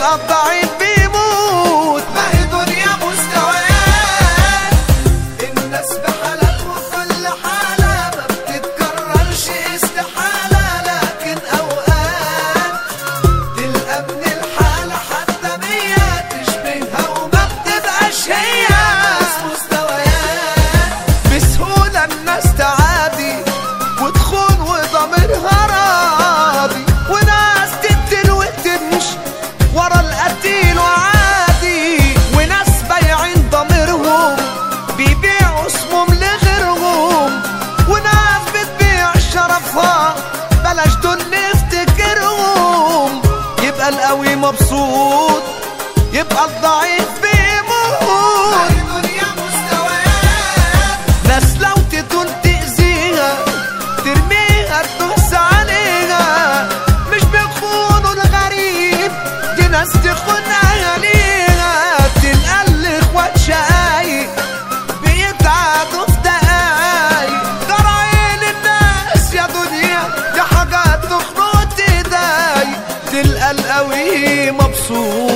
يبقى الضعيف بيموت ما هي دنيا مستويات الناس بحالات وكل حالة ما بتتكررش استحالة لكن أوقات تلقى من الحالة حتى مية تشبهها وما بتبقاش هي ناس مستويات بسهولة الناس تعادي وتخون وضميرها راضي وناس تقتل وتمشي ورا القتيل وعادي وناس بايعين ضميرهم بيبيعوا اسمهم لغيرهم وناس بتبيع شرفها بلاش دول نفتكرهم يبقى القوي مبسوط يبقى الضعيف ما بيموت هي دنيا مستويات ناس لو تطول تأذيها ترميها تدوس عليها مش بيخونوا الغريب دي ناس تخون أهاليها تلقى الإخوات شقايق بيتعادوا في دقايق جرايل الناس يا دنيا دي حاجات تخنق تضايق تلقى القوي مبسوط